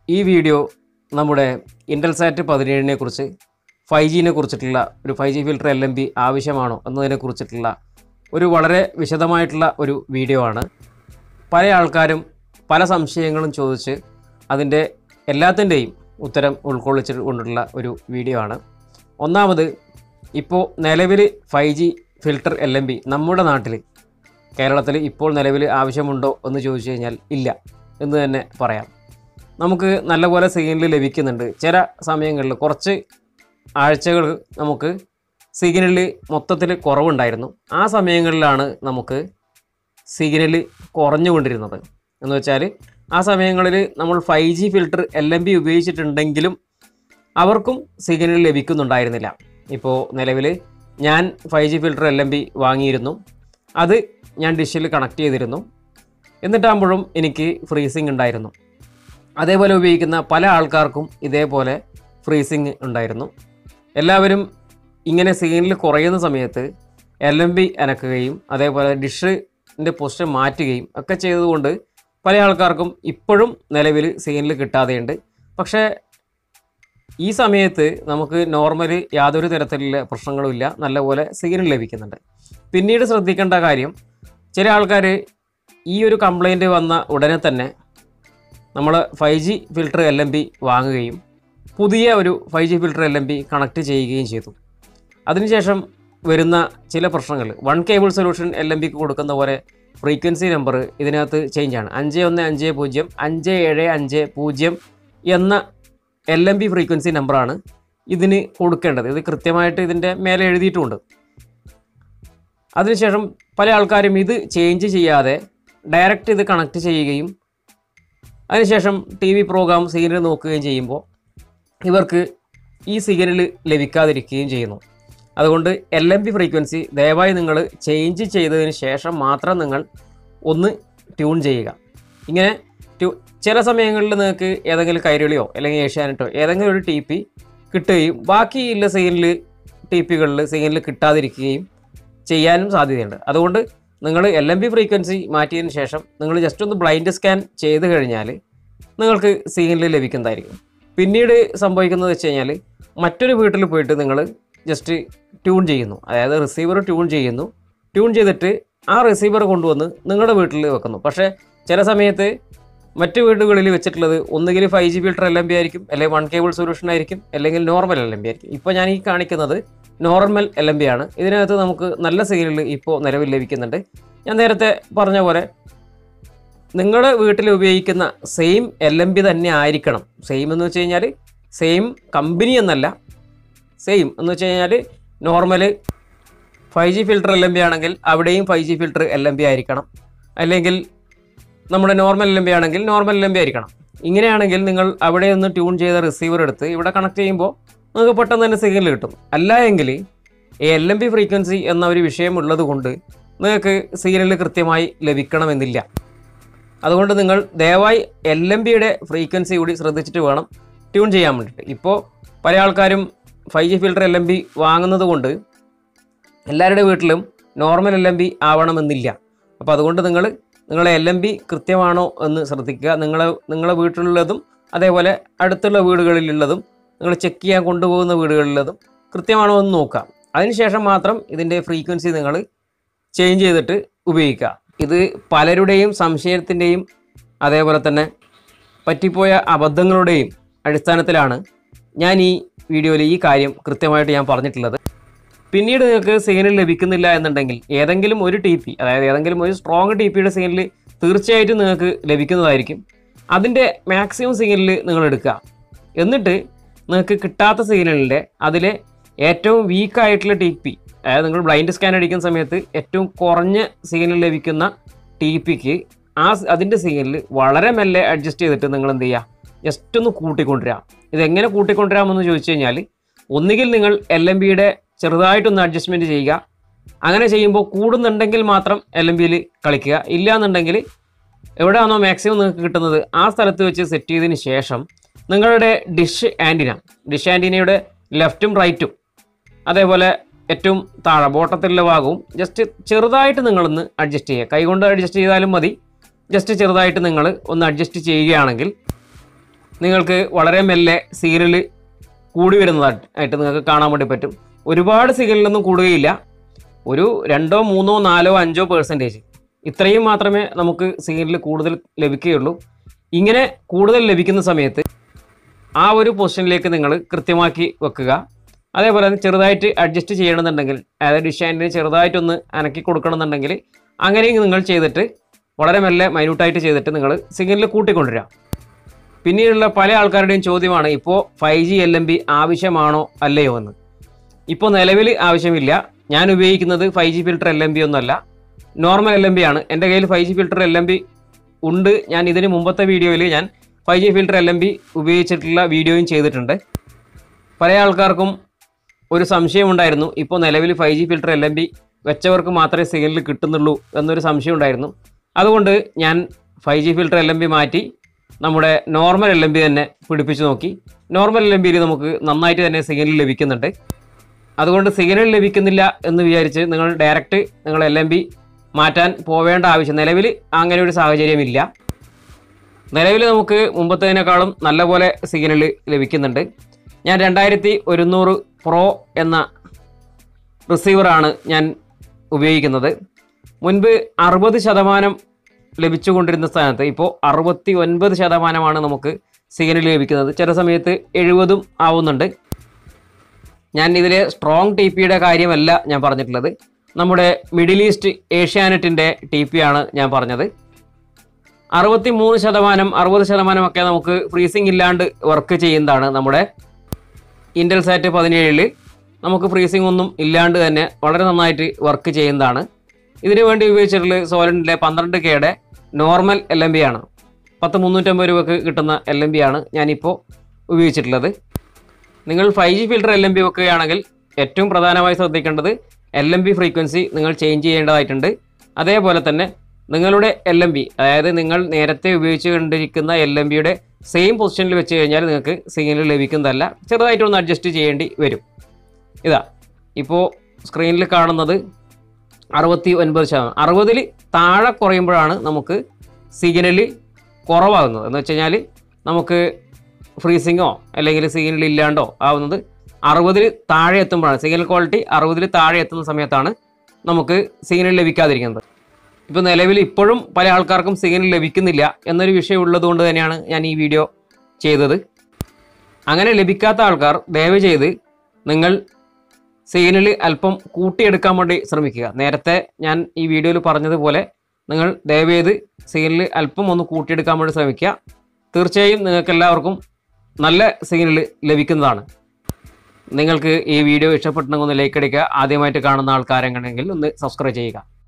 ഈ വീഡിയോ നമ്മുടെ ഇൻ്റൽസാറ്റ് പതിനേഴിനെ കുറിച്ച് ഫൈവ് ജിനെ കുറിച്ചിട്ടുള്ള ഒരു five G filter L M B ആവശ്യമാണോ എന്നതിനെ കുറിച്ചിട്ടുള്ള ഒരു വളരെ വിശദമായിട്ടുള്ള ഒരു വീഡിയോ ആണ് പല ആൾക്കാരും പല സംശയങ്ങളും ചോദിച്ച് അതിൻ്റെ എല്ലാത്തിൻ്റെയും ഉത്തരം ഉൾക്കൊള്ളിച്ചിട്ട് കൊണ്ടുള്ള ഒരു വീഡിയോ ആണ് ഒന്നാമത് ഇപ്പോൾ നിലവിൽ five G filter L M B നമ്മുടെ നാട്ടിൽ കേരളത്തിൽ ഇപ്പോൾ നിലവിൽ ആവശ്യമുണ്ടോ എന്ന് ചോദിച്ചു കഴിഞ്ഞാൽ ഇല്ല എന്ന് തന്നെ പറയാം നമുക്ക് നല്ലപോലെ സിഗ്നൽ ലഭിക്കുന്നുണ്ട് ചില സമയങ്ങളിൽ കുറച്ച് ആഴ്ചകൾ നമുക്ക് സിഗ്നൽ മൊത്തത്തിൽ കുറവുണ്ടായിരുന്നു ആ സമയങ്ങളിലാണ് നമുക്ക് സിഗ്നൽ കുറഞ്ഞുകൊണ്ടിരുന്നത് എന്ന് വെച്ചാൽ ആ സമയങ്ങളിൽ നമ്മൾ five G filter L M B ഉപയോഗിച്ചിട്ടുണ്ടെങ്കിലും അവർക്കും സിഗ്നൽ ലഭിക്കുന്നുണ്ടായിരുന്നില്ല ഇപ്പോൾ നിലവിൽ ഞാൻ five G filter L M B വാങ്ങിയിരുന്നു അത് ഞാൻ ഡിഷിൽ കണക്ട് ചെയ്തിരുന്നു എന്നിട്ടാകുമ്പോഴും എനിക്ക് ഫ്രീസിങ് ഉണ്ടായിരുന്നു അതേപോലെ ഉപയോഗിക്കുന്ന പല ആൾക്കാർക്കും ഇതേപോലെ ഫ്രീസിങ് ഉണ്ടായിരുന്നു എല്ലാവരും ഇങ്ങനെ സിഗ്നൽ കുറയുന്ന സമയത്ത് എൽ എം ബി അനക്കുകയും അതേപോലെ ഡിഷിൻ്റെ പൊസിഷൻ മാറ്റുകയും ഒക്കെ ചെയ്തതുകൊണ്ട് പല ആൾക്കാർക്കും ഇപ്പോഴും നിലവിൽ സിഗ്നൽ കിട്ടാതെയുണ്ട് പക്ഷേ ഈ സമയത്ത് നമുക്ക് നോർമൽ യാതൊരു തരത്തിലുള്ള പ്രശ്നങ്ങളുമില്ല നല്ലപോലെ സിഗ്നൽ ലഭിക്കുന്നുണ്ട് പിന്നീട് ശ്രദ്ധിക്കേണ്ട കാര്യം ചില ആൾക്കാർ ഈ ഒരു കംപ്ലൈൻറ്റ് വന്ന ഉടനെ തന്നെ നമ്മൾ five G filter L M B വാങ്ങുകയും പുതിയ ഒരു five G filter L M B connect ചെയ്യുകയും ചെയ്തു അതിനുശേഷം വരുന്ന ചില പ്രശ്നങ്ങൾ one cable solution L M ബിക്ക് കൊടുക്കുന്ന പോലെ ഫ്രീക്വൻസി നമ്പർ ഇതിനകത്ത് ചേഞ്ച് ആണ് അഞ്ച് ഒന്ന് അഞ്ച് പൂജ്യം അഞ്ച് ഏഴ് അഞ്ച് പൂജ്യം എന്ന എൽ എം ബി ഫ്രീക്വൻസി നമ്പറാണ് ഇതിന് കൊടുക്കേണ്ടത് ഇത് കൃത്യമായിട്ട് ഇതിൻ്റെ മേലെ എഴുതിയിട്ടുമുണ്ട് അതിനുശേഷം പല ആൾക്കാരും ഇത് ചേഞ്ച് ചെയ്യാതെ ഡയറക്റ്റ് ഇത് കണക്ട് ചെയ്യുകയും അതിനുശേഷം ടി വി പ്രോഗ്രാം സിഗ്നൽ നോക്കുകയും ചെയ്യുമ്പോൾ ഇവർക്ക് ഈ സിഗ്നൽ ലഭിക്കാതിരിക്കുകയും ചെയ്യുന്നു അതുകൊണ്ട് എൽ എം പി ഫ്രീക്വൻസി ദയവായി നിങ്ങൾ ചേഞ്ച് ചെയ്തതിന് ശേഷം മാത്രം നിങ്ങൾ ഒന്ന് ട്യൂൺ ചെയ്യുക ഇങ്ങനെ ട്യൂ ചില സമയങ്ങളിൽ നിങ്ങൾക്ക് ഏതെങ്കിലും കൈരളിയോ അല്ലെങ്കിൽ ഏഷ്യാനെറ്റോ ഏതെങ്കിലും ഒരു ടി പി കിട്ടുകയും ബാക്കിയുള്ള സിഗ്നൽ ടി പികളിൽ സിഗ്നൽ കിട്ടാതിരിക്കുകയും ചെയ്യാനും സാധ്യതയുണ്ട് അതുകൊണ്ട് നിങ്ങൾ എൽ എം പി ഫ്രീക്വൻസി മാറ്റിയതിന് ശേഷം നിങ്ങൾ ജസ്റ്റ് ഒന്ന് ബ്ലൈൻഡ് സ്കാൻ ചെയ്ത് കഴിഞ്ഞാൽ നിങ്ങൾക്ക് സിഗ്നൽ ലഭിക്കുന്നതായിരിക്കും പിന്നീട് സംഭവിക്കുന്നത് വെച്ച് കഴിഞ്ഞാൽ മറ്റൊരു വീട്ടിൽ പോയിട്ട് നിങ്ങൾ ജസ്റ്റ് ട്യൂൺ ചെയ്യുന്നു അതായത് റിസീവർ ട്യൂൺ ചെയ്യുന്നു ട്യൂൺ ചെയ്തിട്ട് ആ റിസീവർ കൊണ്ടുവന്ന് നിങ്ങളുടെ വീട്ടിൽ വെക്കുന്നു പക്ഷേ ചില സമയത്ത് മറ്റ് വീടുകളിൽ വെച്ചിട്ടുള്ളത് ഒന്നുകിൽ five G filter L M B ആയിരിക്കും അല്ലെങ്കിൽ വൺ കേബിൾ സൊല്യൂഷൻ ആയിരിക്കും അല്ലെങ്കിൽ നോർമൽ എൽ എം ബി ആയിരിക്കും ഇപ്പോൾ ഞാൻ ഈ കാണിക്കുന്നത് നോർമൽ എൽ എം ബി ആണ് ഇതിനകത്ത് നമുക്ക് നല്ല സിഗ്നൽ ഇപ്പോൾ നിലവിൽ ലഭിക്കുന്നുണ്ട് ഞാൻ നേരത്തെ പറഞ്ഞ പോലെ നിങ്ങളുടെ വീട്ടിൽ ഉപയോഗിക്കുന്ന സെയിം എൽ എം ബി തന്നെ ആയിരിക്കണം സെയിം എന്ന് വെച്ച് കഴിഞ്ഞാൽ സെയിം കമ്പനി എന്നല്ല സെയിം എന്ന് വെച്ച് കഴിഞ്ഞാൽ normal five G filter L M B ആണെങ്കിൽ അവിടെയും five G filter L M B ആയിരിക്കണം അല്ലെങ്കിൽ നമ്മുടെ നോർമൽ എൽ എം ബി ആണെങ്കിൽ നോർമൽ എൽ എം ബി ആയിരിക്കണം ഇങ്ങനെയാണെങ്കിൽ നിങ്ങൾ അവിടെ ഒന്ന് ട്യൂൺ ചെയ്ത റിസീവർ എടുത്ത് ഇവിടെ കണക്ട് ചെയ്യുമ്പോൾ നിങ്ങൾക്ക് പെട്ടെന്ന് തന്നെ സിഗ്നൽ കിട്ടും അല്ല എങ്കിൽ ഈ എൽ എം ബി ഫ്രീക്വൻസി എന്ന ഒരു വിഷയം ഉള്ളത് കൊണ്ട് നിങ്ങൾക്ക് സിഗ്നൽ കൃത്യമായി ലഭിക്കണമെന്നില്ല അതുകൊണ്ട് നിങ്ങൾ ദയവായി എൽ എം ബിയുടെ ഫ്രീക്വൻസി കൂടി ശ്രദ്ധിച്ചിട്ട് വേണം ട്യൂൺ ചെയ്യാൻ വേണ്ടിയിട്ട് ഇപ്പോൾ പല ആൾക്കാരും five G filter L M B വാങ്ങുന്നത് കൊണ്ട് എല്ലാവരുടെ വീട്ടിലും നോർമൽ എൽ എം ബി ആവണമെന്നില്ല അപ്പോൾ അതുകൊണ്ട് നിങ്ങൾ നിങ്ങളെ എൽ എം ബി കൃത്യമാണോ എന്ന് ശ്രദ്ധിക്കുക നിങ്ങളെ നിങ്ങളെ വീട്ടിലുള്ളതും അതേപോലെ അടുത്തുള്ള വീടുകളിലുള്ളതും നിങ്ങൾ ചെക്ക് ചെയ്യാൻ കൊണ്ടുപോകുന്ന വീടുകളിലുള്ളതും കൃത്യമാണോ എന്ന് നോക്കുക അതിനുശേഷം മാത്രം ഇതിൻ്റെ ഫ്രീക്വൻസി നിങ്ങൾ ചേഞ്ച് ചെയ്തിട്ട് ഉപയോഗിക്കുക ഇത് പലരുടെയും സംശയത്തിൻ്റെയും അതേപോലെ തന്നെ പറ്റിപ്പോയ അബദ്ധങ്ങളുടെയും അടിസ്ഥാനത്തിലാണ് ഞാൻ ഈ വീഡിയോയിൽ ഈ കാര്യം കൃത്യമായിട്ട് ഞാൻ പറഞ്ഞിട്ടുള്ളത് പിന്നീട് നിങ്ങൾക്ക് സിഗ്നൽ ലഭിക്കുന്നില്ല എന്നുണ്ടെങ്കിൽ ഏതെങ്കിലും ഒരു ടി പി അതായത് ഏതെങ്കിലും ഒരു സ്ട്രോങ് ടി പിയുടെ സിഗ്നൽ തീർച്ചയായിട്ടും നിങ്ങൾക്ക് ലഭിക്കുന്നതായിരിക്കും അതിൻ്റെ മാക്സിമം സിഗ്നൽ നിങ്ങൾ എടുക്കുക എന്നിട്ട് നിങ്ങൾക്ക് കിട്ടാത്ത സിഗ്നലിൻ്റെ അതിലെ ഏറ്റവും വീക്കായിട്ടുള്ള ടി പി അതായത് നിങ്ങൾ ബ്ലൈൻഡ് സ്കാൻ അടിക്കുന്ന സമയത്ത് ഏറ്റവും കുറഞ്ഞ സിഗ്നൽ ലഭിക്കുന്ന ടി പിക്ക് ആ അതിൻ്റെ സിഗ്നൽ വളരെ മെല്ലെ അഡ്ജസ്റ്റ് ചെയ്തിട്ട് നിങ്ങൾ എന്ത് ചെയ്യുക ജസ്റ്റ് ഒന്ന് കൂട്ടിക്കൊണ്ടുവരിക ഇതെങ്ങനെ കൂട്ടിക്കൊണ്ടുവരാമെന്ന് ചോദിച്ചു കഴിഞ്ഞാൽ ഒന്നുകിൽ നിങ്ങൾ എൽ എം ബിയുടെ ചെറുതായിട്ടൊന്ന് അഡ്ജസ്റ്റ്മെൻറ്റ് ചെയ്യുക അങ്ങനെ ചെയ്യുമ്പോൾ കൂടുന്നുണ്ടെങ്കിൽ മാത്രം എൽ എം ബിയിൽ കളിക്കുക ഇല്ല എന്നുണ്ടെങ്കിൽ എവിടെയാണോ മാക്സിമം നിങ്ങൾക്ക് കിട്ടുന്നത് ആ സ്ഥലത്ത് വെച്ച് സെറ്റ് ചെയ്തതിന് ശേഷം നിങ്ങളുടെ ഡിഷ് ആൻറ്റിന ഡിഷ് ആൻറ്റിനയുടെ ലെഫ്റ്റും റൈറ്റും അതേപോലെ ഏറ്റവും താഴെ ബോട്ടത്തിലുള്ള ഭാഗവും ജസ്റ്റ് ചെറുതായിട്ട് നിങ്ങളൊന്ന് അഡ്ജസ്റ്റ് ചെയ്യുക കൈകൊണ്ട് അഡ്ജസ്റ്റ് ചെയ്താലും മതി ജസ്റ്റ് ചെറുതായിട്ട് നിങ്ങൾ ഒന്ന് അഡ്ജസ്റ്റ് ചെയ്യുകയാണെങ്കിൽ നിങ്ങൾക്ക് വളരെ മെല്ലെ സിഗ്നൽ കൂടി വരുന്നതായിട്ട് നിങ്ങൾക്ക് കാണാൻ വേണ്ടി പറ്റും ഒരുപാട് സിഗ്നലൊന്നും കൂടുകയില്ല ഒരു രണ്ടോ മൂന്നോ നാലോ അഞ്ചോ പേഴ്സൻറ്റേജ് ഇത്രയും മാത്രമേ നമുക്ക് സിഗ്നൽ കൂടുതൽ ലഭിക്കുകയുള്ളൂ ഇങ്ങനെ കൂടുതൽ ലഭിക്കുന്ന സമയത്ത് ആ ഒരു പൊസിഷനിലേക്ക് നിങ്ങൾ കൃത്യമാക്കി വെക്കുക അതേപോലെ തന്നെ ചെറുതായിട്ട് അഡ്ജസ്റ്റ് ചെയ്യണമെന്നുണ്ടെങ്കിൽ അതായത് ഡിഷൈനിന് ചെറുതായിട്ടൊന്ന് അനക്കി കൊടുക്കണമെന്നുണ്ടെങ്കിൽ അങ്ങനെയും നിങ്ങൾ ചെയ്തിട്ട് വളരെ മെല്ലെ മൈന്യൂട്ടായിട്ട് ചെയ്തിട്ട് നിങ്ങൾ സിഗ്നൽ കൂട്ടിക്കൊണ്ടുവരിക പിന്നീടുള്ള പല ആൾക്കാരുടെയും ചോദ്യമാണ് ഇപ്പോൾ five G L M B ആവശ്യമാണോ അല്ലയോ എന്ന് ഇപ്പോൾ നിലവിൽ ആവശ്യമില്ല ഞാൻ ഉപയോഗിക്കുന്നത് five G filter L M B ഒന്നുമല്ല നോർമൽ എൽ എം ബി ആണ് എൻ്റെ കയ്യിൽ five G filter L M B ഉണ്ട് ഞാൻ ഇതിന് മുമ്പത്തെ വീഡിയോയിൽ ഞാൻ five G filter L M B ഉപയോഗിച്ചിട്ടുള്ള വീഡിയോയും ചെയ്തിട്ടുണ്ട് പല ആൾക്കാർക്കും ഒരു സംശയമുണ്ടായിരുന്നു ഇപ്പോൾ നിലവിൽ five G filter L M B വെച്ചവർക്ക് മാത്രമേ സിഗ്നൽ കിട്ടുന്നുള്ളൂ എന്നൊരു സംശയം ഉണ്ടായിരുന്നു അതുകൊണ്ട് ഞാൻ five G filter L M B മാറ്റി നമ്മുടെ നോർമൽ എൽ എം ബി തന്നെ പിടിപ്പിച്ച് നോക്കി നോർമൽ എൽ എം ബിയിൽ നമുക്ക് നന്നായിട്ട് തന്നെ സിഗ്നൽ ലഭിക്കുന്നുണ്ട് അതുകൊണ്ട് സിഗ്നൽ ലഭിക്കുന്നില്ല എന്ന് വിചാരിച്ച് നിങ്ങൾ ഡയറക്റ്റ് നിങ്ങൾ എൽ എം ബി മാറ്റാൻ പോവേണ്ട ആവശ്യം നിലവിൽ അങ്ങനെ ഒരു സാഹചര്യമില്ല നിലവിൽ നമുക്ക് മുമ്പത്തേതിനേക്കാളും നല്ലപോലെ സിഗ്നൽ ലഭിക്കുന്നുണ്ട് ഞാൻ രണ്ടായിരത്തി ഒരുന്നൂറ് പ്രോ എന്ന റിസീവറാണ് ഞാൻ ഉപയോഗിക്കുന്നത് മുൻപ് അറുപത് ശതമാനം ലഭിച്ചുകൊണ്ടിരുന്ന സ്ഥാനത്ത് ഇപ്പോൾ അറുപത്തി ഒൻപത് ശതമാനമാണ് നമുക്ക് സിഗ്നൽ ലഭിക്കുന്നത് ചില സമയത്ത് എഴുപതും ആവുന്നുണ്ട് ഞാൻ ഇതിലെ സ്ട്രോങ് ടി പിയുടെ കാര്യമല്ല ഞാൻ പറഞ്ഞിട്ടുള്ളത് നമ്മുടെ മിഡിൽ ഈസ്റ്റ് ഏഷ്യാനെറ്റിൻ്റെ ടി പി ആണ് ഞാൻ പറഞ്ഞത് അറുപത്തി മൂന്ന് ശതമാനം അറുപത് ശതമാനമൊക്കെ നമുക്ക് ഫ്രീസിംഗ് ഇല്ലാണ്ട് വർക്ക് ചെയ്യുന്നതാണ് നമ്മുടെ ഇൻ്റൽ സാറ്റ് പതിനേഴിൽ നമുക്ക് ഫ്രീസിംഗ് ഒന്നും ഇല്ലാണ്ട് തന്നെ വളരെ നന്നായിട്ട് വർക്ക് ചെയ്യുന്നതാണ് ഇതിനു വേണ്ടി ഉപയോഗിച്ചിട്ടുള്ളത് സോലൻറ്റിലെ പന്ത്രണ്ട് കെയുടെ നോർമൽ എൽ എം ബി ആണ് പത്ത് മുന്നൂറ്റമ്പത് രൂപക്ക് കിട്ടുന്ന എൽ എം ബി ആണ് ഞാനിപ്പോൾ ഉപയോഗിച്ചിട്ടുള്ളത് നിങ്ങൾ five G filter L M B വെക്കുകയാണെങ്കിൽ ഏറ്റവും പ്രധാനമായി ശ്രദ്ധിക്കേണ്ടത് എൽ എം ബി ഫ്രീക്വൻസി നിങ്ങൾ ചേഞ്ച് ചെയ്യേണ്ടതായിട്ടുണ്ട് അതേപോലെ തന്നെ നിങ്ങളുടെ എൽ എം ബി അതായത് നിങ്ങൾ നേരത്തെ ഉപയോഗിച്ച് കൊണ്ടിരിക്കുന്ന എൽ എം ബിയുടെ സെയിം പൊസിഷനിൽ വെച്ച് കഴിഞ്ഞാൽ നിങ്ങൾക്ക് സിഗ്നൽ ലഭിക്കുന്നതല്ല ചെറുതായിട്ടൊന്ന് അഡ്ജസ്റ്റ് ചെയ്യേണ്ടി വരും ഇതാ ഇപ്പോൾ സ്ക്രീനിൽ കാണുന്നത് അറുപത്തി ഒൻപത് ശതമാനം അറുപതിൽ താഴെ കുറയുമ്പോഴാണ് നമുക്ക് സിഗ്നൽ കുറവാകുന്നത് എന്ന് വെച്ച് കഴിഞ്ഞാൽ നമുക്ക് ഫ്രീസിങ്ങോ അല്ലെങ്കിൽ സിഗ്നൽ ഇല്ലാണ്ടോ ആവുന്നത് അറുപതിൽ താഴെ എത്തുമ്പോഴാണ് സിഗ്നൽ ക്വാളിറ്റി അറുപതിൽ താഴെ എത്തുന്ന സമയത്താണ് നമുക്ക് സിഗ്നൽ ലഭിക്കാതിരിക്കുന്നത് ഇപ്പോൾ നിലവിൽ ഇപ്പോഴും പല ആൾക്കാർക്കും സിഗ്നൽ ലഭിക്കുന്നില്ല എന്നൊരു വിഷയം ഉള്ളതുകൊണ്ട് തന്നെയാണ് ഞാൻ ഈ വീഡിയോ ചെയ്തത് അങ്ങനെ ലഭിക്കാത്ത ആൾക്കാർ ദയവ് ചെയ്ത് നിങ്ങൾ സിഗ്നൽ അല്പം കൂട്ടിയെടുക്കാൻ വേണ്ടി ശ്രമിക്കുക നേരത്തെ ഞാൻ ഈ വീഡിയോയിൽ പറഞ്ഞതുപോലെ നിങ്ങൾ ദയവ് ചെയ്ത് സിഗ്നൽ അല്പം ഒന്ന് കൂട്ടിയെടുക്കാൻ വേണ്ടി ശ്രമിക്കുക തീർച്ചയായും നിങ്ങൾക്ക് എല്ലാവർക്കും നല്ല സിഗ്നൽ ലഭിക്കുന്നതാണ് നിങ്ങൾക്ക് ഈ വീഡിയോ ഇഷ്ടപ്പെട്ടുണ്ടെങ്കിൽ ഒന്ന് ലൈക്ക് അടിക്കുക ആദ്യമായിട്ട് കാണുന്ന ആൾക്കാരെങ്കിൽ ഒന്ന് സബ്സ്ക്രൈബ് ചെയ്യുക